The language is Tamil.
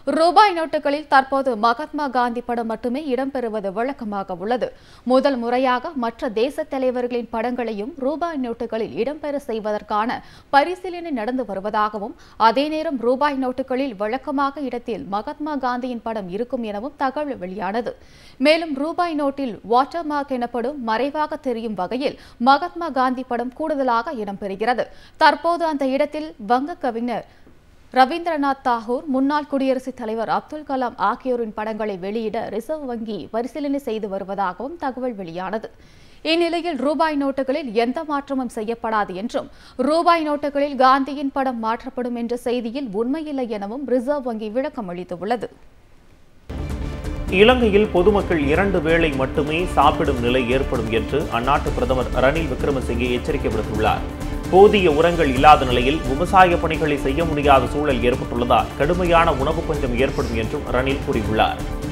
ரூபாய் நோட்டுகளில் தற்போது மகாத்மா காந்தி படம் மட்டுமே இடம்பெறுவது வழக்கமாக உள்ளது முதல் முறையாக மற்ற தேச தலைவர்களின் படங்களையும் ரூபாய் நோட்டுகளில் இடம்பெற செய்வதற்கான பரிசீலனை நடந்து வருவதாகவும் அதே நேரம் ரூபாய் நோட்டுகளில் வழக்கமாக இடத்தில் மகாத்மா காந்தியின் படம் இருக்கும் எனவும் தகவல் வெளியானது மேலும் ரூபாய் நோட்டில் வாட்டர் மார்க் எனப்படும் மறைவாக தெரியும் வகையில் மகாத்மா காந்தி படம் கூடுதலாக இடம்பெறுகிறது தற்போது அந்த இடத்தில் வங்க கவிஞர் ரவீந்திரநாத் தாகூர் முன்னாள் குடியரசுத் தலைவர் அப்துல் கலாம் ஆகியோரின் படங்களை வெளியிட ரிசர்வ் வங்கி பரிசீலனை செய்து வருவதாகவும் தகவல் வெளியானது இந்நிலையில் ரூபாய் நோட்டுகளில் எந்த மாற்றமும் செய்யப்படாது என்றும் ரூபாய் நோட்டுகளில் காந்தியின் படம் மாற்றப்படும் என்ற செய்தியில் உண்மையில்லை எனவும் ரிசர்வ் வங்கி விளக்கம் அளித்துள்ளது இலங்கையில் பொதுமக்கள் இரண்டு வேளை மட்டுமே சாப்பிடும் நிலை ஏற்படும் என்று அந்நாட்டு பிரதமர் ரணில் விக்ரமசிங்கே எச்சரிக்கை விடுத்துள்ளார் போதிய உரங்கள் இல்லாத நிலையில் விவசாய பணிகளை செய்ய முடியாத சூழல் ஏற்பட்டுள்ளதால் கடுமையான உணவு பஞ்சம் ஏற்படும் என்றும் ரணில் கூறியுள்ளார்